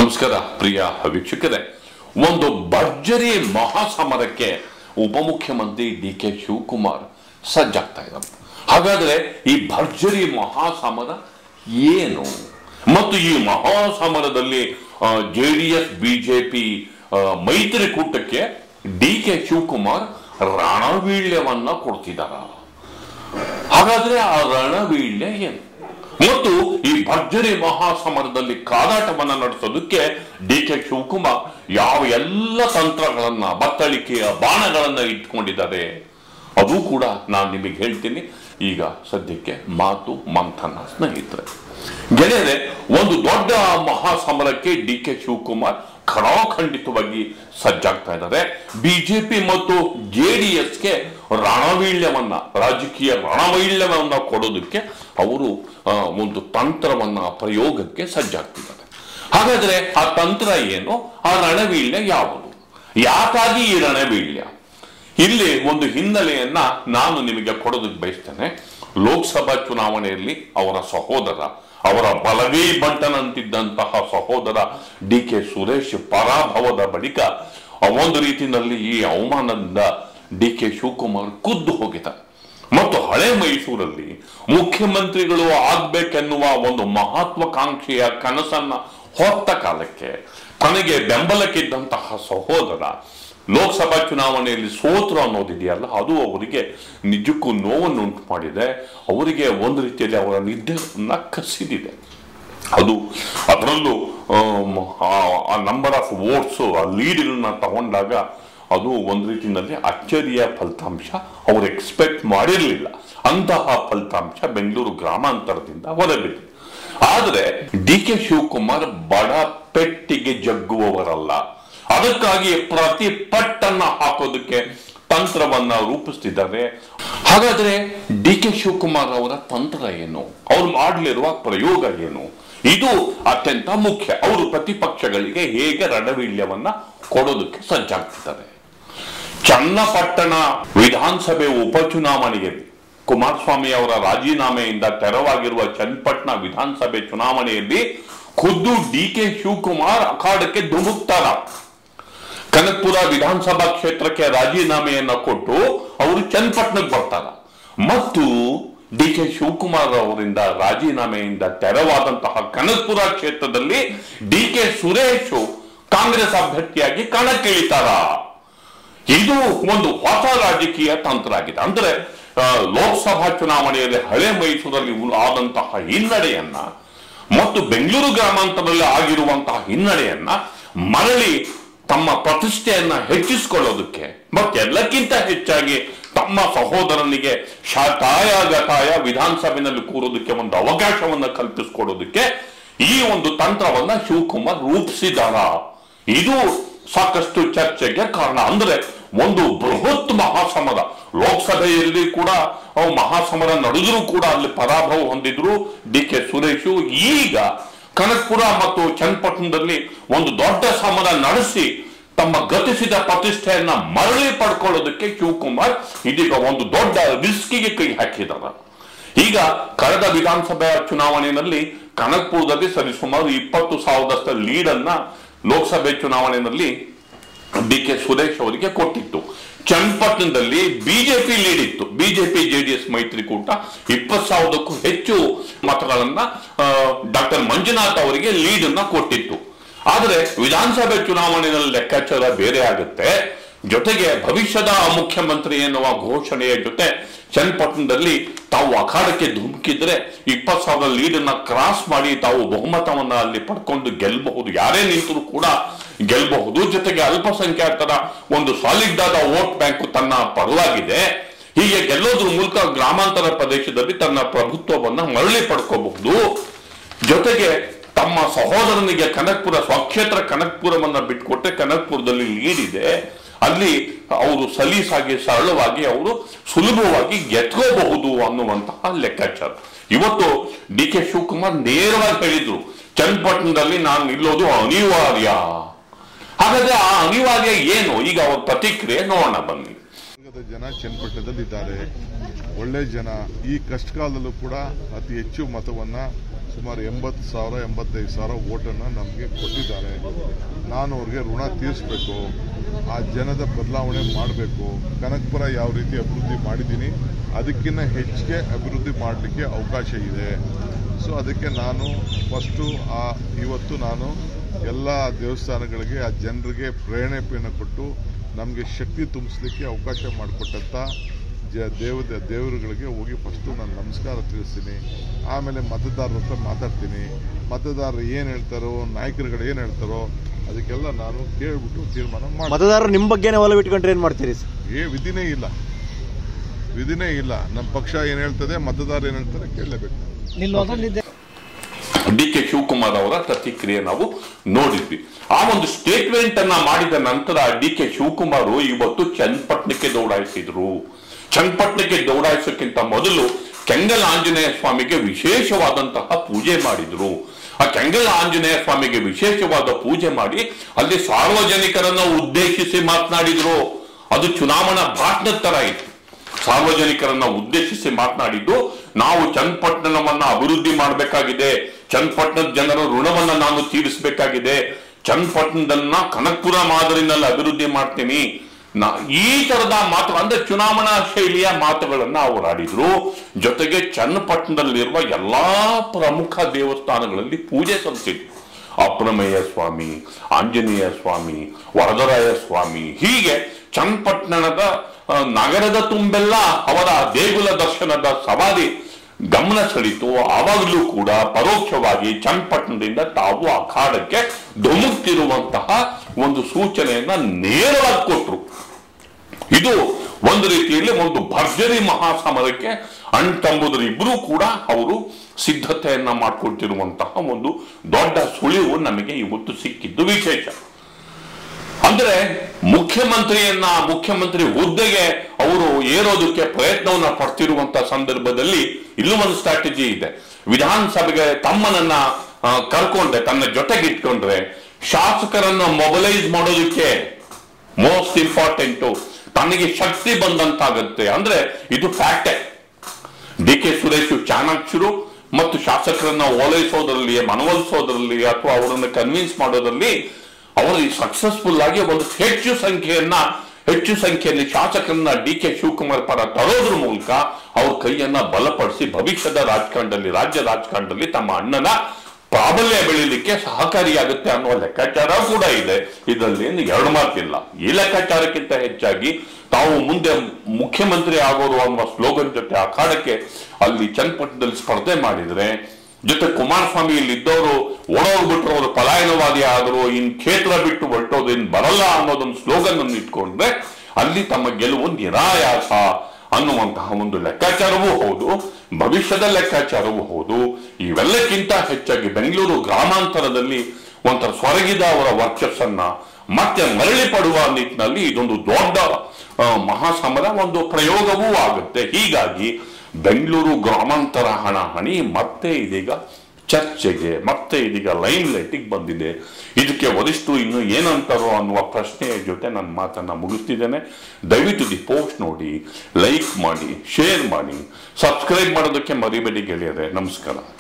ನಮಸ್ಕಾರ ಪ್ರಿಯ ವೀಕ್ಷಕರೇ ಒಂದು ಭರ್ಜರಿ ಮಹಾಸಮರಕ್ಕೆ ಉಪಮುಖ್ಯಮಂತ್ರಿ ಡಿ ಕೆ ಶಿವಕುಮಾರ್ ಸಜ್ಜಾಗ್ತಾ ಇದ್ದಾರೆ ಹಾಗಾದ್ರೆ ಈ ಭರ್ಜರಿ ಮಹಾಸಮರ ಏನು ಮತ್ತು ಈ ಮಹಾಸಮರದಲ್ಲಿ ಜೆ ಡಿ ಎಸ್ ಬಿಜೆಪಿ ಮೈತ್ರಿಕೂಟಕ್ಕೆ ಡಿ ಕೆ ಶಿವಕುಮಾರ್ ರಣವೀಳ್ಯವನ್ನ ಕೊಡ್ತಿದ್ದಾರ ಹಾಗಾದ್ರೆ ಆ ರಣವೀಳ್ಯ ಏನು ಮತ್ತು ಈ ಭರ್ಜರಿ ಮಹಾಸಮರದಲ್ಲಿ ಕಾದಾಟವನ್ನ ನಡೆಸೋದಕ್ಕೆ ಡಿ ಕೆ ಶಿವಕುಮಾರ್ ಯಾವ ಎಲ್ಲ ತಂತ್ರಗಳನ್ನ ಬತ್ತಳಿಕೆಯ ಬಾಣಗಳನ್ನ ಇಟ್ಕೊಂಡಿದ್ದಾರೆ ಅದು ಕೂಡ ನಾನು ನಿಮಗೆ ಹೇಳ್ತೀನಿ ಈಗ ಸದ್ಯಕ್ಕೆ ಮಾತು ಮಂಥನ ಸ್ನೇಹಿತರೆ ಗೆಳೆಯರೆ ಒಂದು ದೊಡ್ಡ ಮಹಾಸಮರಕ್ಕೆ ಡಿ ಕೆ ಶಿವಕುಮಾರ್ ಖಡಾಖಂಡಿತವಾಗಿ ಸಜ್ಜಾಗ್ತಾ ಇದ್ದಾರೆ ಬಿಜೆಪಿ ಮತ್ತು ಜೆಡಿಎಸ್ಗೆ ರಣವೀಳ್ಯವನ್ನ ರಾಜಕೀಯ ರಣವೈಳ್ಯವನ್ನ ಕೊಡೋದಕ್ಕೆ ಅವರು ಆ, ಒಂದು ತಂತ್ರವನ್ನ ಪ್ರಯೋಗಕ್ಕೆ ಸಜ್ಜಾಗ್ತಿದ್ದಾರೆ ಹಾಗಾದ್ರೆ ಆ ತಂತ್ರ ಏನು ಆ ರಣವೀಳ್ಯ ಯಾವುದು ಯಾಕಾಗಿ ಈ ರಣವೀಳ್ಯ ಇಲ್ಲಿ ಒಂದು ಹಿನ್ನೆಲೆಯನ್ನ ನಾನು ನಿಮಗೆ ಕೊಡೋದಕ್ಕೆ ಬಯಸ್ತೇನೆ ಲೋಕಸಭಾ ಚುನಾವಣೆಯಲ್ಲಿ ಅವರ ಸಹೋದರ ಅವರ ಬಲಗೈ ಬಂಟನಂತಿದ್ದಂತಹ ಸಹೋದರ ಡಿ ಕೆ ಸುರೇಶ್ ಪರಾಭವದ ಬಳಿಕ ಒಂದು ರೀತಿಯಲ್ಲಿ ಈ ಅವಮಾನದಿಂದ ಡಿ ಕೆ ಶಿವಕುಮಾರ್ ಖುದ್ದು ಹೋಗಿದ್ದಾರೆ ಮತ್ತು ಹಳೆ ಮೈಸೂರಲ್ಲಿ ಮುಖ್ಯಮಂತ್ರಿಗಳು ಆಗ್ಬೇಕೆನ್ನುವ ಒಂದು ಮಹತ್ವಾಕಾಂಕ್ಷೆಯ ಕನಸನ್ನ ಹೊತ್ತ ಕಾಲಕ್ಕೆ ತನಗೆ ಬೆಂಬಲಕ್ಕಿದ್ದಂತಹ ಸಹೋದರ ಲೋಕಸಭಾ ಚುನಾವಣೆಯಲ್ಲಿ ಸೋತರು ಅನ್ನೋದಿದೆಯಲ್ಲ ಅದು ಅವರಿಗೆ ನಿಜಕ್ಕೂ ನೋವನ್ನು ಉಂಟು ಮಾಡಿದೆ ಅವರಿಗೆ ಒಂದು ರೀತಿಯಲ್ಲಿ ಅವರ ನಿದ್ದೆಯನ್ನ ಕಸಿದಿದೆ ಅದು ಅದರಲ್ಲೂ ಆಮ್, ಆ- ಆ ನಂಬರ್ ಆಫ್ ವೋಟ್ಸ್ ಆ ಲೀಡ್ಗಳನ್ನ ತಗೊಂಡಾಗ ಅದು ಒಂದು ರೀತಿಯಲ್ಲಿ ಅಚ್ಚರಿಯ ಫಲಿತಾಂಶ ಅವ್ರು ಎಕ್ಸ್ಪೆಕ್ಟ್ ಮಾಡಿರಲಿಲ್ಲ ಅಂತಹ ಫಲಿತಾಂಶ ಬೆಂಗಳೂರು ಗ್ರಾಮಾಂತರದಿಂದ ಹೊರಬಿದೆ ಆದರೆ ಡಿ ಕೆ ಶಿವಕುಮಾರ್ ಬಡ ಪೆಟ್ಟಿಗೆ ಜಗ್ಗುವವರಲ್ಲ ಅದಕ್ಕಾಗಿ ಪ್ರತಿ ಪಟ್ಟನ್ನ ಹಾಕೋದಕ್ಕೆ ತಂತ್ರವನ್ನ ರೂಪಿಸ್ತಿದ್ದಾರೆ ಹಾಗಾದ್ರೆ ಡಿ ಕೆ ಶಿವಕುಮಾರ್ ಅವರ ತಂತ್ರ ಏನು ಅವ್ರು ಮಾಡಲಿರುವ ಪ್ರಯೋಗ ಏನು ಇದು ಅತ್ಯಂತ ಮುಖ್ಯ ಅವರು ಪ್ರತಿಪಕ್ಷಗಳಿಗೆ ಹೇಗೆ ರಣವೀಳ್ಯವನ್ನ ಕೊಡೋದಕ್ಕೆ ಸಜ್ಜಾಗ್ತಿದ್ದಾರೆ ಚನ್ನಪಟ್ಟಣ ವಿಧಾನಸಭೆ ಉಪಚುನಾವಣೆಯಲ್ಲಿ ಕುಮಾರಸ್ವಾಮಿ ಅವರ ರಾಜೀನಾಮೆಯಿಂದ ತೆರವಾಗಿರುವ ಚನ್ನಪಟ್ಟಣ ವಿಧಾನಸಭೆ ಚುನಾವಣೆಯಲ್ಲಿ ಖುದ್ದು ಡಿ ಕೆ ಶಿವಕುಮಾರ್ ಅಖಾಡಕ್ಕೆ ಧುಮುಕ್ತಾರ ಕನಕಪುರ ವಿಧಾನಸಭಾ ಕ್ಷೇತ್ರಕ್ಕೆ ರಾಜೀನಾಮೆಯನ್ನ ಕೊಟ್ಟು ಅವರು ಚನ್ನಪಟ್ಟಣಕ್ಕೆ ಬರ್ತಾರ ಮತ್ತು ಡಿ ಕೆ ಶಿವಕುಮಾರ್ ಅವರಿಂದ ರಾಜೀನಾಮೆಯಿಂದ ತೆರವಾದಂತಹ ಕನಕಪುರ ಕ್ಷೇತ್ರದಲ್ಲಿ ಡಿ ಕೆ ಸುರೇಶ್ ಕಾಂಗ್ರೆಸ್ ಅಭ್ಯರ್ಥಿಯಾಗಿ ಕಣಕ್ಕಿಳಿತಾರ ಇದು ಒಂದು ಹೊಸ ರಾಜಕೀಯ ತಂತ್ರ ಆಗಿದೆ ಅಂದ್ರೆ ಆ, ಲೋಕಸಭಾ ಚುನಾವಣೆಯಲ್ಲಿ ಹಳೆ ಮೈಸೂರಲ್ಲಿ ಉ- ಆದಂತಹ ಹಿನ್ನಡೆಯನ್ನ ಮತ್ತು ಬೆಂಗಳೂರು ಗ್ರಾಮಾಂತರದಲ್ಲಿ ಆಗಿರುವಂತಹ ಹಿನ್ನಡೆಯನ್ನ ಮರಳಿ ತಮ್ಮ ಪ್ರತಿಷ್ಠೆಯನ್ನ ಹೆಚ್ಚಿಸಿಕೊಳ್ಳೋದಕ್ಕೆ ಮತ್ತೆಲ್ಲಕ್ಕಿಂತ ಹೆಚ್ಚಾಗಿ ತಮ್ಮ ಸಹೋದರನಿಗೆ ಶತಾಯ ಗತಾಯ ವಿಧಾನಸಭೆಯಲ್ಲಿ ಕೂರೋದಕ್ಕೆ ಒಂದು ಅವಕಾಶವನ್ನ ಕಲ್ಪಿಸಿಕೊಡೋದಕ್ಕೆ ಈ ಒಂದು ತಂತ್ರವನ್ನ ಶಿವಕುಮಾರ್ ರೂಪಿಸಿದಾರ ಇದು ಸಾಕಷ್ಟು ಚರ್ಚೆಗೆ ಕಾರಣ ಅಂದ್ರೆ ಒಂದು ಬೃಹತ್ ಮಹಾಸಮರ ಲೋಕಸಭೆಯಲ್ಲಿ ಕೂಡ ಅವು ಮಹಾಸಮರ ನಡೆದರೂ ಕೂಡ ಅಲ್ಲಿ ಪರಾಭವ ಹೊಂದಿದ್ರು ಡಿ ಕೆ ಸುರೇಶ್ ಈಗ ಕನಕಪುರ ಮತ್ತು ಚನ್ನಪಟ್ಟಣದಲ್ಲಿ ಒಂದು ದೊಡ್ಡ ಸಮರ ನಡೆಸಿ ತಮ್ಮ ಗತಿಸಿದ ಪ್ರತಿಷ್ಠೆಯನ್ನ ಮರಳಿ ಪಡ್ಕೊಳ್ಳೋದಕ್ಕೆ ಶಿವಕುಮಾರ್ ಇದೀಗ ಒಂದು ದೊಡ್ಡ ರಿಸ್ಕಿಗೆ ಕೈ ಹಾಕಿದ್ದಾರೆ ಈಗ ಕಳೆದ ವಿಧಾನಸಭೆ ಚುನಾವಣೆಯಲ್ಲಿ ಕನಕಪುರದಲ್ಲಿ ಸರಿಸುಮಾರು ಇಪ್ಪತ್ತು ಸಾವಿರದಷ್ಟು ಲೀಡ್ ಅನ್ನ ಲೋಕಸಭೆ ಚುನಾವಣೆಯಲ್ಲಿ ಡಿ ಕೆ ಸುರೇಶ್ ಅವರಿಗೆ ಕೊಟ್ಟಿತ್ತು ಚನ್ನಪಟ್ಟಣದಲ್ಲಿ ಬಿಜೆಪಿ ಲೀಡ್ ಇತ್ತು ಬಿಜೆಪಿ ಜೆಡಿಎಸ್ ಮೈತ್ರಿಕೂಟ ಇಪ್ಪತ್ತು ಸಾವಿರಕ್ಕೂ ಹೆಚ್ಚು ಮತಗಳನ್ನ ಡಾಕ್ಟರ್ ಮಂಜುನಾಥ್ ಅವರಿಗೆ ಲೀಡ್ ಅನ್ನ ಕೊಟ್ಟಿತ್ತು ಆದರೆ ವಿಧಾನಸಭೆ ಚುನಾವಣೆಯಲ್ಲಿ ಲೆಕ್ಕಾಚಾರ ಬೇರೆ ಆಗುತ್ತೆ ಜೊತೆಗೆ ಭವಿಷ್ಯದ ಮುಖ್ಯಮಂತ್ರಿ ಎನ್ನುವ ಘೋಷಣೆಯ ಜೊತೆ ಚನ್ನಪಟ್ಟಣದಲ್ಲಿ ತಾವು ಅಖಾಡಕ್ಕೆ ಧುಮುಕಿದ್ರೆ ಇಪ್ಪತ್ ಸಾವಿರ ಲೀಡ್ ಅನ್ನ ಕ್ರಾಸ್ ಮಾಡಿ ತಾವು ಬಹುಮತವನ್ನ ಅಲ್ಲಿ ಪಡ್ಕೊಂಡು ಗೆಲ್ಲಬಹುದು ಯಾರೇ ನಿಂತರೂ ಕೂಡ ಗೆಲ್ಲಬಹುದು ಜೊತೆಗೆ ಅಲ್ಪಸಂಖ್ಯಾತರ ಒಂದು ಸಾಲಿಡ್ ಆದ ವೋಟ್ ಬ್ಯಾಂಕ್ ತನ್ನ ಪರವಾಗಿದೆ ಹೀಗೆ ಗೆಲ್ಲೋದ್ರ ಮೂಲಕ ಗ್ರಾಮಾಂತರ ಪ್ರದೇಶದಲ್ಲಿ ತನ್ನ ಪ್ರಭುತ್ವವನ್ನ ಮರಳಿ ಪಡ್ಕೋಬಹುದು ಜೊತೆಗೆ ತಮ್ಮ ಸಹೋದರನಿಗೆ ಕನಕ್ಪುರ ಸ್ವಕ್ಷೇತ್ರ ಕನಕ್ಪುರವನ್ನ ಬಿಟ್ಕೊಟ್ಟೆ ಕನಕ್ಪುರದಲ್ಲಿ ಲೀಡ್ ಇದೆ ಅಲ್ಲಿ ಅವರು ಸಲೀಸಾಗಿ ಸರಳವಾಗಿ ಅವರು ಸುಲಭವಾಗಿ ಗೆದ್ಕೋಬಹುದು ಅನ್ನುವಂತಹ ಲೆಕ್ಕಾಚಾರ ಇವತ್ತು ಡಿ ಕೆ ಶಿವಕುಮಾರ್ ನೇರವಾಗಿ ಹೇಳಿದ್ರು ಚನ್ನಪಟ್ಟಣದಲ್ಲಿ ನಾನು ನಿಲ್ಲೋದು ಅನಿವಾರ್ಯ ಹಾಗಾದ್ರೆ ಆ ಅನಿವಾರ್ಯ ಏನು ಈಗ ಅವ್ರ ಪ್ರತಿಕ್ರಿಯೆ ನೋಡೋಣ ಬನ್ನಿ ವರ್ಗದ ಜನ ಚನ್ನಪಟ್ಟಣದಲ್ಲಿದ್ದಾರೆ ಒಳ್ಳೆ ಜನ ಈ ಕಷ್ಟ ಕಾಲದಲ್ಲೂ ಕೂಡ ಅತಿ ಹೆಚ್ಚು ಮತವನ್ನ ಸುಮಾರು ಎಂಬತ್ತು ಸಾವಿರ ಎಂಬತ್ತೈದು ಸಾವಿರ ಓಟನ್ನು ನಮಗೆ ಕೊಟ್ಟಿದ್ದಾರೆ ನಾನು ಅವ್ರಿಗೆ ಋಣ ತೀರಿಸಬೇಕು ಆ ಜನದ ಬದಲಾವಣೆ ಮಾಡಬೇಕು ಕನಕಪುರ ಯಾವ ರೀತಿ ಅಭಿವೃದ್ಧಿ ಮಾಡಿದ್ದೀನಿ ಅದಕ್ಕಿಂತ ಹೆಚ್ಚಿಗೆ ಅಭಿವೃದ್ಧಿ ಮಾಡಲಿಕ್ಕೆ ಅವಕಾಶ ಇದೆ ಸೊ ಅದಕ್ಕೆ ನಾನು ಫಸ್ಟು ಆ ಇವತ್ತು ನಾನು ಎಲ್ಲ ದೇವಸ್ಥಾನಗಳಿಗೆ ಆ ಜನರಿಗೆ ಪ್ರೇರಣೆಯನ್ನು ಕೊಟ್ಟು ನಮಗೆ ಶಕ್ತಿ ತುಂಬಿಸ್ಲಿಕ್ಕೆ ಅವಕಾಶ ಮಾಡಿಕೊಟ್ಟಂಥ ಜ ದೇವ ದೇವರುಗಳಿಗೆ ಹೋಗಿ ಫಸ್ಟು ನಾನು ನಮಸ್ಕಾರ ತಿಳಿಸ್ತೀನಿ ಆಮೇಲೆ ಮತದಾರರ ಹತ್ರ ಮಾತಾಡ್ತೀನಿ ಮತದಾರರು ಏನು ಹೇಳ್ತಾರೋ ನಾಯಕರುಗಳು ಏನು ಹೇಳ್ತಾರೋ ಅದಕ್ಕೆಲ್ಲ ನಾನು ಕೇಳ್ಬಿಟ್ಟು ತೀರ್ಮಾನ ಮಾಡಿ ಮತದಾರರು ನಿಮ್ಮ ಬಗ್ಗೆನೇ ಒಲವು ಇಟ್ಕೊಂಡ್ರೆ ಏನ್ ಮಾಡ್ತೀರಿ ಸರ್ ಏ ವಿಧಿನೇ ಇಲ್ಲ ವಿಧಿನೇ ಇಲ್ಲ ನಮ್ಮ ಪಕ್ಷ ಏನು ಹೇಳ್ತದೆ ಮತದಾರ ಏನು ಹೇಳ್ತಾರೆ ಕೇಳಲೇಬೇಕು ಡಿ ಕೆ ಶಿವಕುಮಾರ್ ಅವರ ಪ್ರತಿಕ್ರಿಯೆ ನಾವು ನೋಡಿದ್ವಿ ಆ ಒಂದು ಸ್ಟೇಟ್ಮೆಂಟ್ ಅನ್ನ ಮಾಡಿದ ನಂತರ ಡಿ ಕೆ ಶಿವಕುಮಾರ್ ಇವತ್ತು ಚನ್ನಪಟ್ಟಣಕ್ಕೆ ದೌಡಾಯಿಸಿದ್ರು ಚನ್ನಪಟ್ಟಣಕ್ಕೆ ದೌಡಾಯಿಸೋಕ್ಕಿಂತ ಮೊದಲು ಕೆಂಗಲ್ ಆಂಜನೇಯ ಸ್ವಾಮಿಗೆ ವಿಶೇಷವಾದಂತಹ ಪೂಜೆ ಮಾಡಿದ್ರು ಆ ಕೆಂಗಲ್ ಆಂಜನೇಯ ಸ್ವಾಮಿಗೆ ವಿಶೇಷವಾದ ಪೂಜೆ ಮಾಡಿ ಅಲ್ಲಿ ಸಾರ್ವಜನಿಕರನ್ನ ಉದ್ದೇಶಿಸಿ ಮಾತನಾಡಿದ್ರು ಅದು ಚುನಾವಣಾ ಭಾಷಣದ ತರ ಇತ್ತು ಸಾರ್ವಜನಿಕರನ್ನ ಉದ್ದೇಶಿಸಿ ಮಾತನಾಡಿದ್ದು ನಾವು ಚನ್ನಪಟ್ಟಣವನ್ನ ಅಭಿವೃದ್ಧಿ ಮಾಡಬೇಕಾಗಿದೆ ಚನ್ನಪಟ್ಟಣದ ಜನರ ಋಣವನ್ನ ನಾನು ತೀರಿಸಬೇಕಾಗಿದೆ ಚನ್ನಪಟ್ಟಣದನ್ನ ಕನಕಪುರ ಮಾದರಿನಲ್ಲಿ ಅಭಿವೃದ್ಧಿ ಮಾಡ್ತೀನಿ ನಾ ಈ ತರದ ಮಾತು ಅಂದ್ರೆ ಚುನಾವಣಾ ಶೈಲಿಯ ಮಾತುಗಳನ್ನ ಅವರು ಆಡಿದ್ರು ಜೊತೆಗೆ ಚನ್ನಪಟ್ಟಣದಲ್ಲಿರುವ ಎಲ್ಲಾ ಪ್ರಮುಖ ದೇವಸ್ಥಾನಗಳಲ್ಲಿ ಪೂಜೆ ಸಲ್ಲಿಸಿದ್ರು ಅಪ್ರಮೇಯ ಸ್ವಾಮಿ ಆಂಜನೇಯ ಸ್ವಾಮಿ ವರದರಾಯ ಸ್ವಾಮಿ ಹೀಗೆ ಚನ್ನಪಟ್ಟಣದ ಆ, ನಗರದ ತುಂಬೆಲ್ಲ ಅವರ ದೇಗುಲ ದರ್ಶನದ ಸವಾರಿ ಗಮನ ಸೆಳೀತು ಆವಾಗಲೂ ಕೂಡ ಪರೋಕ್ಷವಾಗಿ ಚನ್ನಪಟ್ಟಣದಿಂದ ತಾವು ಅಖಾಡಕ್ಕೆ ಧುಮುಕ್ತಿರುವಂತಹ ಒಂದು ಸೂಚನೆಯನ್ನ ನೇರವಾಗಿ ಕೊಟ್ರು ಇದು ಒಂದು ರೀತಿಯಲ್ಲಿ ಒಂದು ಭರ್ಜರಿ ಮಹಾಸಮರಕ್ಕೆ ಅಣ್ತಂಬುದರ ಇಬ್ಬರೂ ಕೂಡ ಅವರು ಸಿದ್ಧತೆಯನ್ನ ಮಾಡ್ಕೊಳ್ತಿರುವಂತಹ ಒಂದು ದೊಡ್ಡ ಸುಳಿವು ನಮಗೆ ಇವತ್ತು ಸಿಕ್ಕಿದ್ದು ವಿಶೇಷ ಅಂದ್ರೆ ಮುಖ್ಯಮಂತ್ರಿಯನ್ನ ಮುಖ್ಯಮಂತ್ರಿ ಹುದ್ದೆಗೆ ಅವರು ಏರೋದಕ್ಕೆ ಪ್ರಯತ್ನವನ್ನ ಪಡ್ತಿರುವಂತಹ ಸಂದರ್ಭದಲ್ಲಿ ಇಲ್ಲೂ ಒಂದು ಸ್ಟ್ರಾಟಜಿ ಇದೆ ವಿಧಾನಸಭೆಗೆ ತಮ್ಮನನ್ನ ಆ, ಕರ್ಕೊಂಡ್ರೆ ತನ್ನ ಜೊತೆಗೆ ಇಟ್ಕೊಂಡ್ರೆ ಶಾಸಕರನ್ನ ಮೊಬಲೈಸ್ ಮಾಡೋದಕ್ಕೆ ಮೋಸ್ಟ್ ಇಂಪಾರ್ಟೆಂಟು ತನಗೆ ಶಕ್ತಿ ಬಂದಂತಾಗತ್ತೆ ಅಂದ್ರೆ ಇದು ಫ್ಯಾಕ್ಟೇ ಡಿ ಕೆ ಸುರೇಶ್ ಚಾಣಾಕ್ಷರು ಮತ್ತು ಶಾಸಕರನ್ನ ಓಲೈಸೋದ್ರಲ್ಲಿ ಮನವೊಲಿಸೋದ್ರಲ್ಲಿ ಅಥವಾ ಅವರನ್ನು ಕನ್ವಿನ್ಸ್ ಮಾಡೋದ್ರಲ್ಲಿ ಅವರು ಸಕ್ಸಸ್ಫುಲ್ ಆಗಿ ಒಂದು ಹೆಚ್ಚು ಸಂಖ್ಯೆಯನ್ನ ಹೆಚ್ಚು ಸಂಖ್ಯೆಯಲ್ಲಿ ಶಾಸಕರನ್ನ ಡಿ ಕೆ ಶಿವಕುಮಾರ್ ಪರ ತರೋದ್ರ ಮೂಲಕ ಅವ್ರ ಕೈಯನ್ನ ಬಲಪಡಿಸಿ ಭವಿಷ್ಯದ ರಾಜಕಾರಣದಲ್ಲಿ ರಾಜ್ಯ ರಾಜಕಾರಣದಲ್ಲಿ ತಮ್ಮ ಅಣ್ಣನ ಪ್ರಾಬಲ್ಯ ಬೆಳೀಲಿಕ್ಕೆ ಸಹಕಾರಿಯಾಗುತ್ತೆ ಅನ್ನುವ ಲೆಕ್ಕಾಚಾರ ಕೂಡ ಇದೆ ಇದರಲ್ಲಿ ಏನು ಎರಡು ಮಾತಿಲ್ಲ ಈ ಲೆಕ್ಕಾಚಾರಕ್ಕಿಂತ ಹೆಚ್ಚಾಗಿ ತಾವು ಮುಂದೆ ಮುಖ್ಯಮಂತ್ರಿ ಆಗೋರು ಅನ್ನುವ ಸ್ಲೋಗನ್ ಜೊತೆ ಅಖಾಡಕ್ಕೆ ಅಲ್ಲಿ ಚನ್ನಪಟ್ಟಣದಲ್ಲಿ ಸ್ಪರ್ಧೆ ಮಾಡಿದ್ರೆ ಜೊತೆ ಕುಮಾರಸ್ವಾಮಿ ಇಲ್ಲಿ ಇದ್ದವರು ಓಡೋಗ್ಬಿಟ್ರು ಅವರು ಪಲಾಯನವಾದಿ ಆದರು ಇನ್ ಕ್ಷೇತ್ರ ಬಿಟ್ಟು ಹೊರಟೋದು ಇನ್ ಬರಲ್ಲ ಅನ್ನೋದೊಂದು ಸ್ಲೋಗನ್ ಅನ್ನು ಇಟ್ಕೊಂಡ್ರೆ ಅಲ್ಲಿ ತಮ್ಮ ಗೆಲುವು ನಿರಾಯಾಸ ಅನ್ನುವಂತಹ ಒಂದು ಲೆಕ್ಕಾಚಾರವೂ ಹೌದು ಭವಿಷ್ಯದ ಲೆಕ್ಕಾಚಾರವೂ ಹೌದು ಇವೆಲ್ಲಕ್ಕಿಂತ ಹೆಚ್ಚಾಗಿ ಬೆಂಗಳೂರು ಗ್ರಾಮಾಂತರದಲ್ಲಿ ಒಂಥರ ಸ್ವರಗಿದ ಅವರ ವರ್ಚಸ್ಸನ್ನ ಮತ್ತೆ ಮರಳಿ ಪಡುವ ನಿಟ್ಟಿನಲ್ಲಿ ಇದೊಂದು ದೊಡ್ಡ ಆ, ಮಹಾಸಮರ ಒಂದು ಪ್ರಯೋಗವೂ ಆಗುತ್ತೆ ಹೀಗಾಗಿ ಬೆಂಗಳೂರು ಗ್ರಾಮಾಂತರ ಹಣಾಹಣಿ ಮತ್ತೆ ಇದೀಗ ಚರ್ಚೆಗೆ ಮತ್ತೆ ಇದೀಗ ಲೈನ್ ಲೈಟಿಗೆ ಬಂದಿದೆ ಇದಕ್ಕೆ ವರಿಷ್ಠರು ಇನ್ನು ಏನಂತಾರೋ ಅನ್ನುವ ಪ್ರಶ್ನೆಯ ಜೊತೆ ನನ್ನ ಮಾತನ್ನ ಮುಗಿಸ್ತಿದ್ದೇನೆ ದಯವಿಟ್ಟು ದಿ ಪೋಸ್ಟ್ ನೋಡಿ ಲೈಕ್ ಮಾಡಿ ಶೇರ್ ಮಾಡಿ ಸಬ್ಸ್ಕ್ರೈಬ್ ಮಾಡೋದಕ್ಕೆ ಮರಿಬೇಡಿ ಗೆಳೆಯರೆ ನಮಸ್ಕಾರ